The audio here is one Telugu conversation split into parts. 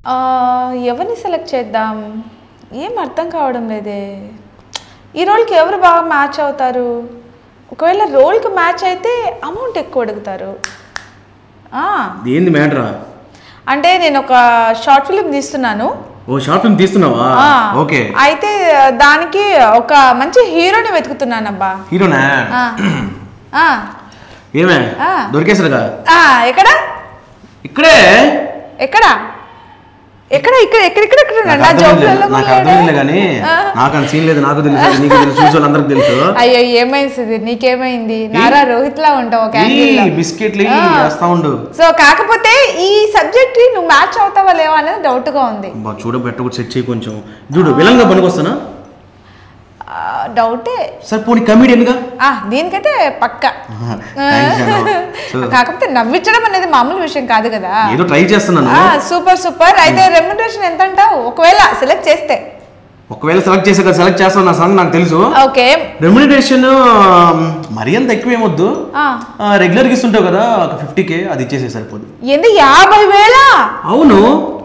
ఆ, ఎవరిని సెలెక్ట్ చేద్దాం ఏం అర్థం కావడం లేదే ఈ రోల్కి ఎవరు బాగా మ్యాచ్ అవుతారు ఒకవేళ రోల్కి మ్యాచ్ అయితే అమౌంట్ ఎక్కువ అడుగుతారు ఆ, ఏంది మ్యాటరా అంటే నేను ఒక షార్ట్ ఫిలిం తీస్తున్నాను ఓ షార్ట్ ఫిల్మ్ తీస్తున్నావా ఆ, ఓకే అయితే దానికి ఒక మంచి హీరోని వెతుకుతున్నానబ్బా హీరోనా ఆ, ఆ, ఏమే ఆ. దొరికేసరుగా ఆ, ఎక్కడ ఇక్కడే ఎక్కడ ఎక్కడ ఇక్కడ ఎక్కడెక్కడ ఎక్కడ నాకు నా అర్థమైంది జోబులలో నాకు అర్థమైంది కానీ నాకు అంత సీన్ లేదు నాకు తెలుసు నీకు తెలుసు చూసే వాళ్ళందరికీ తెలుసు అయ్యో ఏమైంది సుధీర్ నీకేమైంది నారా రోహిత్ లా ఉంటావు ఒక ఈ యాంగిల్ లో బిస్కెట్లు ఇయ్యి, వేస్తా ఉండు సో కాకపోతే ఈ సబ్జెక్ట్ కి నువ్వు మ్యాచ్ అవుతావా లేవా అనేది డౌట్ గా ఉంది బా చూడ పెట్ట కూడా సెట్ చేయి కొంచెం చూడు విలన్ గా పనికొస్తానా ఆ, డౌటే సరే పోనీ కమిడియన్ గా ఆ దీనికైతే పక్క థ్యాంక్స్ అన్న. సో కాకపోతే నవ్వించడం అనేది మామూలు విషయం కాదు కదా ఏదో ట్రై చేస్తున్నాను ఆ సూపర్ సూపర్ అయితే రెమ్యునరేషన్ ఎంత అంటావు ఒకవేళ సెలెక్ట్ చేస్తే ఒకవేళ సెలెక్ట్ చేసాక సెలెక్ట్ చేస్తాను నా సంగతి నాకు తెలుసు ఓకే రెమ్యునరేషన్ మరీ అంత ఎక్కువ ఏమొద్దు ఆ, రెగ్యులర్గా ఇస్తుంటావు కదా ఒక ఫిఫ్టీ కే అది ఇచ్చేసే సరిపోదు ఏంది యాభై వేల అవును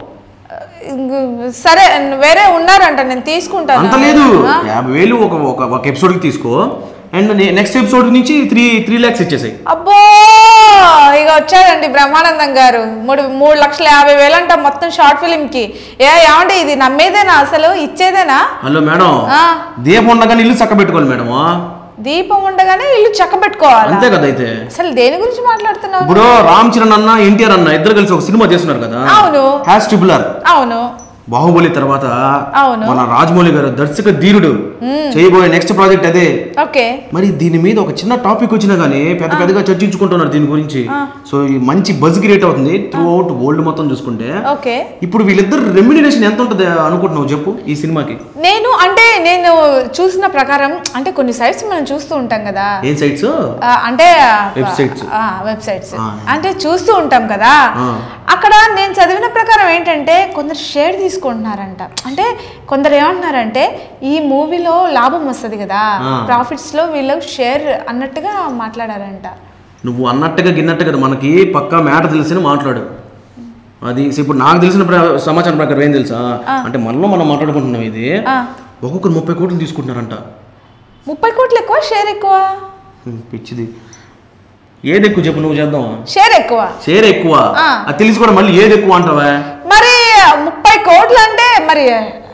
సరే వేరే ఉన్నారంట నేను తీసుకుంటాను అంత లేదు యాభై వేలు ఒక ఒక ఒక ఎపిసోడ్కి తీసుకో అండ్ నెక్స్ట్ ఎపిసోడ్ నుంచి త్రీ త్రీ ల్యాక్స్ ఇచ్చేసాయి అబ్బో ఇక వచ్చారండి బ్రహ్మానందం గారు మూడు మూడు లక్షల యాభై వేలు అంట మొత్తం షార్ట్ ఫిలిం కి ఏ ఏమండి ఇది నమ్మేదేనా అసలు ఇచ్చేదేనా హలో మేడం ఆ, దీపం ఉండగానే ఇల్లు చక్క పెట్టుకోవాలి మేడం దీపం ఉండగానే ఇల్లు చక్క పెట్టుకోవాలి అంతే కదా అయితే అసలు దేని గురించి మాట్లాడుతున్నావు ఇప్పుడు రామ్ చరణ్ అన్న ఎన్టీఆర్ అన్న ఇద్దరు కలిసి ఒక సినిమా చేస్తున్నారు కదా అవును హ్యాష్ ట్రిబులర్ అవును బాహుబలి తర్వాత అవును మన రాజమౌళి గారు దర్శక ధీరుడు చేయబోయే నెక్స్ట్ ప్రాజెక్ట్ అదే ఓకే మరి దీని మీద ఒక చిన్న టాపిక్ వచ్చినా గానీ పెద్ద పెద్దగా చర్చించుకుంటున్నారు దీని గురించి సో ఈ మంచి బజ్ క్రియేట్ అవుతుంది త్రూ అవుట్ వరల్డ్ మొత్తం చూసుకుంటే ఓకే ఇప్పుడు వీళ్ళిద్దరు రెమ్యునరేషన్ ఎంత ఉంటుంది అనుకుంటున్నావు చెప్పు ఈ సినిమాకి నేను అంటే నేను చూసిన ప్రకారం అంటే కొన్ని సైట్స్ మనం చూస్తూ ఉంటాం కదా ఏం సైట్స్ ఆ, అంటే Websites. వెబ్సైట్స్ ఆ. అంటే చూస్తూ ఉంటాం కదా ఆ. అక్కడ నేను చదివిన ప్రకారం ఏంటంటే కొందరు షేర్ తీసుకుంటున్నారంట అంటే కొందరు ఏమంటున్నారంటే ఈ మూవీలో లాభం వస్తుంది కదా ఆ. ప్రాఫిట్స్ లో వీళ్ళు షేర్ అన్నట్టుగా మాట్లాడారంట నువ్వు అన్నట్టుగా గిన్నట్టుగా మనకి పక్కా మ్యాటర్ తెలిసిన మాట్లాడు అది ఇప్పుడు నాకు తెలిసిన ప్ర- సమాచారం ప్రకారం ఏం తెలుసా అంటే మనలో మనం మాట్లాడుకుంటున్నాం ఇది ఆ. ఒక్కొక్కరు ముప్పై కోట్లు తీసుకుంటున్నారంట ముప్పై కోట్లు ఎక్కువ షేర్ ఎక్కువ హ్మ్, పిచ్చిది ఏది ఎక్కువ చెప్పు నువ్వు చేద్దాం షేర్ ఎక్కువ షేర్ ఎక్కువ ఆ. అది తెలిసి కూడా మళ్ళీ ఏది ఎక్కువ అంటావా మరి ముప్పై కోట్లు అంటే మరి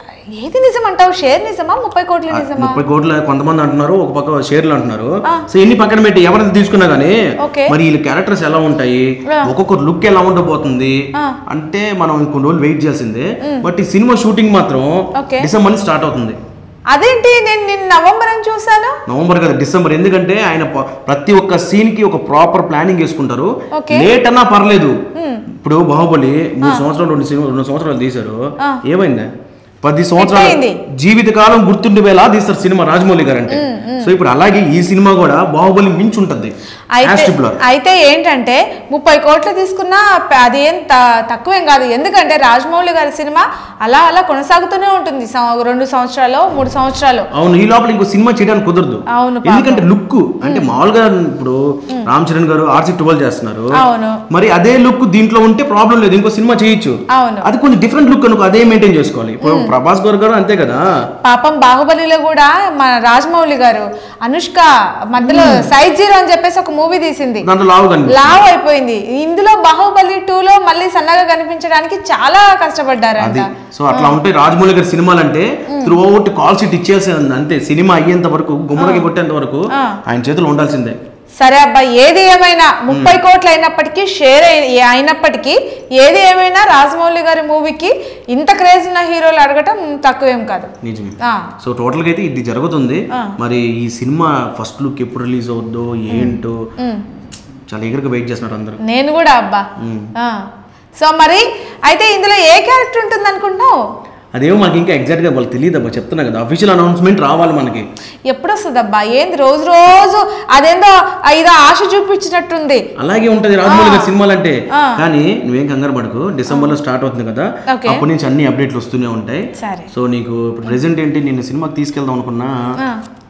ఏది నిజం అంటావు షేర్ నిజమా ముప్పై కోట్లు నిజమా ముప్పై కోట్ల కొంతమంది అంటున్నారు ఒక పక్క షేర్లు అంటున్నారు ఆ. సో ఎన్ని పక్కన పెట్టి ఎవరైనా తీసుకున్నా గానీ ఓకే. మరి వీళ్ళ క్యారెక్టర్స్ ఎలా ఉంటాయి ఆ. ఒక్కొక్క లుక్ ఎలా ఉండబోతుంది ఆ. అంటే మనం ఇంకొన్ని రోజులు వెయిట్ చేయాల్సిందే బట్ ఈ సినిమా షూటింగ్ మాత్రం ఓకే. డిసెంబర్ నుంచి స్టార్ట్ అవుతుంది అదేంటి నేను నిన్న నవంబర్ అని చూసాను నవంబర్ కదా డిసెంబర్ ఎందుకంటే ఆయన ప- ప్రతి ఒక్క సీన్ కి ఒక ప్రాపర్ ప్లానింగ్ చేసుకుంటారు ఓకే. లేట్ అన్నా పర్లేదు ఇప్పుడు బాహుబలి మూడు సంవత్సరాలు రెండు సినిమా రెండు సంవత్సరాలు తీశారు ఆ. ఏమైంది పది సంవత్సరాలు అయింది. జీవితకాలం గుర్తుండిపోయేలా తీస్తారు సినిమా రాజమౌళి గారు అంటే సో ఇప్పుడు అలాగే ఈ సినిమా కూడా బాహుబలి మించి ఉంటుంది అయితే Hashtag-లో. అయితే ఏంటంటే ముప్పై కోట్లు తీసుకున్నా ప- అది ఏం త- తక్కువేం కాదు ఎందుకంటే రాజమౌళి గారి సినిమా అలా అలా కొనసాగుతూనే ఉంటుంది సం- రెండు సంవత్సరాలు మూడు సంవత్సరాలు అవును ఈ లోపల ఇంకో సినిమా చేయడానికి కుదరదు అవును పాపం. ఎందుకంటే లుక్ అంటే మామూలుగా ఇప్పుడు రామ్ చరణ్ గారు ఆర్సీ ట్వెల్వ్ చేస్తున్నారు అవును మరి అదే లుక్ దీంట్లో ఉంటే ప్రాబ్లం లేదు ఇంకో సినిమా చేయొచ్చు అవును అది కొంచెం డిఫరెంట్ లుక్ అనుకో అదే మెయింటైన్ చేసుకోవాలి ఇప్పుడు ప్రభాస్ గారు గారు అంతే కదా పాపం బాహుబలిలో కూడా మన రాజమౌళి గారు అనుష్క మధ్యలో సైజ్ జీరో అని చెప్పేసి ఒక మూవీ తీసింది దాంట్లో లావు కనిపి లావ్ అయిపోయింది ఇందులో బాహుబలి టూలో మళ్ళీ సన్నగా కనిపించడానికి చాలా కష్టపడ్డారంట అది సో అట్లా ఉంటాయి రాజమౌళి గారి సినిమాలు అంటే త్రూ అవుట్ కాల్ షీట్ ఇచ్చేసేది అంతే సినిమా అయ్యేంత వరకు గుమ్మడికి కొట్టేంత వరకు ఆ. ఆయన చేతిలో ఉండాల్సిందే సరే అబ్బా ఏది ఏమైనా ముప్పై కోట్లు అయినప్పటికీ షేర్ అయి- అయినప్పటికీ ఏది ఏమైనా రాజమౌళి గారి మూవీకి ఇంత క్రేజ్ ఉన్న హీరోలు అడగటం తక్కువేం కాదు నిజమే ఆ, సో టోటల్ గా అయితే ఇది జరుగుతుంది ఆ. మరి ఈ సినిమా ఫస్ట్ లుక్ ఎప్పుడు రిలీజ్ అవుద్దో ఏంటో ఉమ్. చాలా ఎగరగా వెయిట్ చేస్తున్నారు అందరూ నేను కూడా అబ్బా ఉమ్. ఆ. సో మరి అయితే ఇందులో ఏ క్యారెక్టర్ ఉంటుంది అనుకుంటున్నావు అదేమో మనకి ఇంకా ఎగ్జాక్ట్ గా వాళ్ళు తెలియదు అబ్బా చెప్తున్నా కదా అఫీషియల్ అనౌన్స్మెంట్ రావాలి మనకి ఎప్పుడు వస్తుంది అబ్బా ఏంది రోజు రోజు అదేందో ఇదో ఆశ చూపించినట్టుంది అలాగే ఉంటది రాజమౌళి గారి సినిమాలు అంటే ఆ. కానీ నువ్వేం కంగారు పడకు డిసెంబర్ లో స్టార్ట్ అవుతుంది కదా ఓకే. అప్పటి నుంచి అన్ని అప్డేట్లు వస్తూనే ఉంటాయి సరే సో నీకు ఇప్పుడు ప్రెసెంట్ ఏంటి నేను సినిమాకి తీసుకెళ్దాం అనుకున్నా ఆ.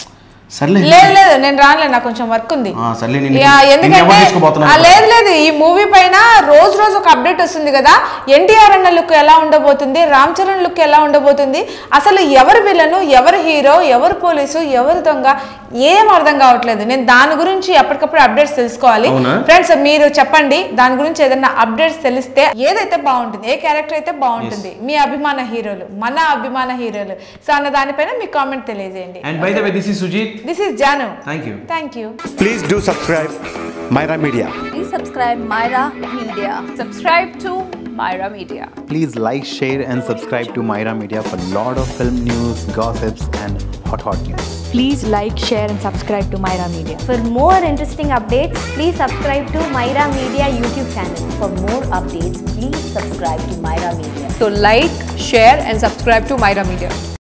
సర్లే లేదు లేదు నేను రానులే నాకు కొంచెం వర్క్ ఉంది ఆ, సర్లే నేను యా, నేను ఎందుకంటే ఎవరు తీసుకుపోతున్నాను ఆ, లేదు లేదు ఈ మూవీ పైన రోజు రోజు ఒక అప్డేట్ వస్తుంది కదా ఎన్టీఆర్ అన్న లుక్ ఎలా ఉండబోతుంది రామ్ చరణ్ లుక్ ఎలా ఉండబోతుంది అసలు ఎవరు విలను ఎవరు హీరో ఎవరు పోలీసు ఎవరు దొంగ ఏం అర్థం కావట్లేదు నేను దాని గురించి ఎప్పటికప్పుడు అప్డేట్స్ తెలుసుకోవాలి అవునా? ఫ్రెండ్స్ మీరు చెప్పండి దాని గురించి ఏదైనా అప్డేట్స్ తెలిస్తే ఏదైతే బాగుంటుంది ఏ క్యారెక్టర్ అయితే బాగుంటుంది మీ అభిమాన హీరోలు మన అభిమాన హీరోలు సో అన్న దానిపైన మీ కామెంట్ తెలియజేయండి and by the way this is Sujith this is Janu thank you thank you Please do subscribe Myra Media. Please subscribe Myra Media. Subscribe to Myra Media. Please like, share, and subscribe to Myra Media for lot of film news, gossips, and hot hot news. Please like, share, and subscribe to Myra Media. For more interesting updates, please subscribe to Myra Media YouTube channel. For more updates, please subscribe to Myra Media. So like, share and subscribe to Myra Media.